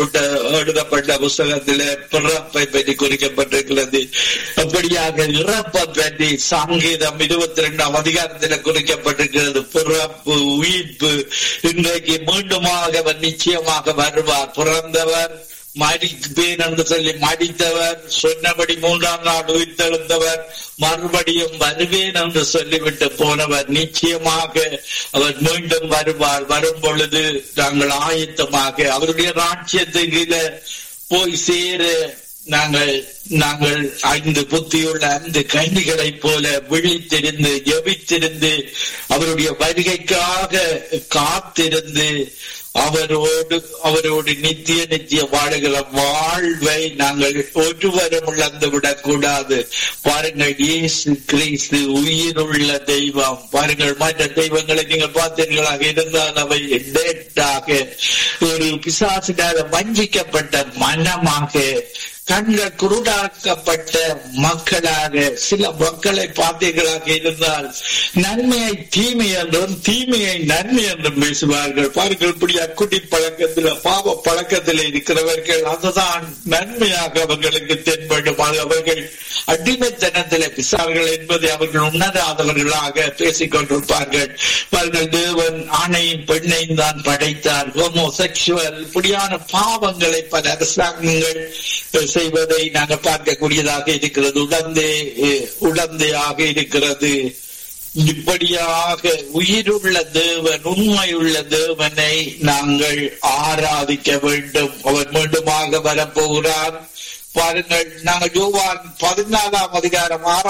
எழுதப்பட்ட புஸ்தகத்தில பிறப்பை பற்றி குறிக்கப்பட்டிருக்கிறது அப்படியாக இறப்பை பற்றி சங்கீதம் இருபத்தி ரெண்டாம் அதிகாரத்தில் குறிக்கப்பட்டிருக்கிறது பிறப்பு உயிர்ப்பு இன்றைக்கு மீண்டுமாக அவர் நிச்சயமாக வருவார் பிறந்தவர் மடிப்பேன் என்று சொல்லி மடித்தவர் சொன்னபடி மூன்றாம் நாள் உயிர்த்தெழுந்தவர் மறுபடியும் வருவேன் என்று சொல்லிவிட்டு போனவர் நிச்சயமாக அவர் மீண்டும் வருவார் வரும் பொழுது நாங்கள் ஆயத்தமாக அவருடைய ராட்சியத்துக்கு போய் சேர நாங்கள் நாங்கள் ஐந்து புத்தியுள்ள ஐந்து கன்னிகளைப் போல விழித்திருந்து ஜபித்திருந்து அவருடைய வருகைக்காக காத்திருந்து அவரோடு அவரோடு நித்திய நித்திய வாழுகிற வாழ்வை நாங்கள் ஒருவரும் இழந்து விடக்கூடாது பாருங்கள் இயேசு கிறிஸ்து உயிருள்ள தெய்வம் பாருங்கள் மற்ற தெய்வங்களை நீங்கள் பார்த்தீர்களாக இருந்தால் அவை டேட்டாக ஒரு பிசாசினால வஞ்சிக்கப்பட்ட மனமாக கண்கள் குருடாக்கப்பட்ட மக்களாக சில மக்களை பார்த்தீர்களாக இருந்தால் நன்மையை தீமை என்றும் தீமையை நன்மை என்றும் பேசுவார்கள் பாருங்கள் இப்படியா குடி பழக்கத்தில் பாவ பழக்கத்தில் இருக்கிறவர்கள் அதுதான் நன்மையாக அவர்களுக்கு தென்படும் அது அவர்கள் அடிமைத்தனத்தில் பிசார்கள் என்பதை அவர்கள் உணராதவர்களாக பேசிக் கொண்டிருப்பார்கள் பாருங்கள் தேவன் ஆணையும் பெண்ணையும் தான் படைத்தார் ஹோமோசெக்சுவல் இப்படியான பாவங்களை பல அரசாங்கங்கள் செய்வதை நாங்கள் பார்க்கக்கூடியதாக இருக்கிறது உடந்தே உடந்தையாக இருக்கிறது இப்படியாக உயிருள்ள தேவன் உண்மையுள்ள தேவனை நாங்கள் ஆராதிக்க வேண்டும் அவர் மீண்டுமாக வரப்போகிறார் பாருங்கள் நாங்கள் யோவான் பதினாலாம் அதிகாரம் ஆறாம்